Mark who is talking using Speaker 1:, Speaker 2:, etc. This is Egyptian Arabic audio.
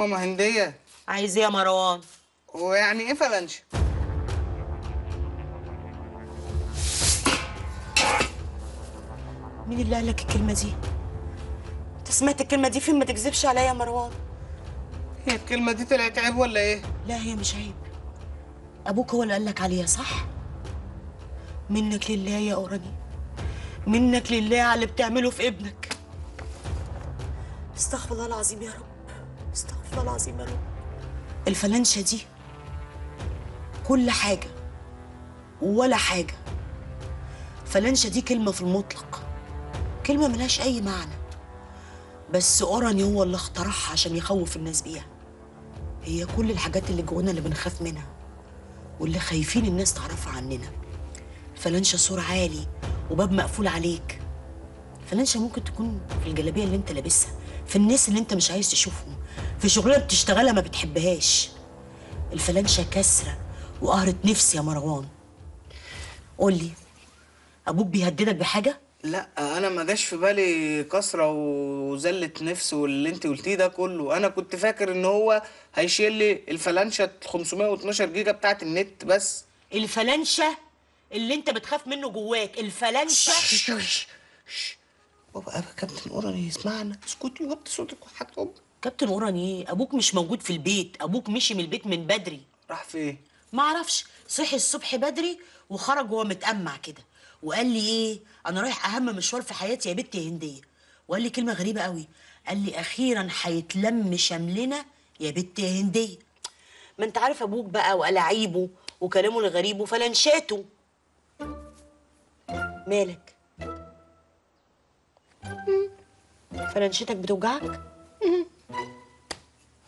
Speaker 1: ماما هنديه
Speaker 2: عايز ايه يا مروان
Speaker 1: ويعني ايه فلنش
Speaker 2: مين اللي قال لك الكلمه دي انت سمعت الكلمه دي فين ما تكذبش عليا يا مروان
Speaker 1: هي الكلمه دي طلعت عيب ولا ايه
Speaker 2: لا هي مش عيب ابوك هو اللي قال لك عليها صح منك لله يا اوراني منك لله على اللي بتعمله في ابنك استغفر الله العظيم يا رب استغفر الله العظيم يا رب الفلنشه دي كل حاجه ولا حاجه فلنشه دي كلمه في المطلق كلمه ملهاش اي معنى بس اوراني هو اللي اخترعها عشان يخوف الناس بيها هي كل الحاجات اللي جوانا اللي بنخاف منها واللي خايفين الناس تعرفها عننا فلنشة سور عالي وباب مقفول عليك فلنشة ممكن تكون في الجلابية اللي انت لابسها في الناس اللي انت مش عايز تشوفهم في شغلانة بتشتغلها ما بتحبهاش الفلنشة كسرة وقهرة نفسي يا مروان قولي ابوك بيهددك بحاجة؟
Speaker 1: لا انا ما جاش في بالي كسره وزله نفس واللي انت قلتيه ده كله انا كنت فاكر ان هو هيشيل لي الفلانشه 512 جيجا بتاعت النت بس
Speaker 2: الفلنشة اللي انت بتخاف منه جواك الفلنشة
Speaker 1: بابا ابا كابتن اوراني يسمعنا اسكتي وطي صوتك وحياة امك
Speaker 2: كابتن اوراني ايه ابوك مش موجود في البيت ابوك مشي من البيت من بدري
Speaker 1: راح فين
Speaker 2: ما اعرفش صحي الصبح بدري وخرج وهو متأمع كده وقال لي ايه انا رايح اهم مشوار في حياتي يا بنتي يا هنديه وقال لي كلمه غريبه قوي قال لي اخيرا هيتلم شملنا يا بنتي يا هنديه ما انت عارف ابوك بقى وألاعيبه وكلامه الغريب وفلنشاته مالك فلنشتك بتوجعك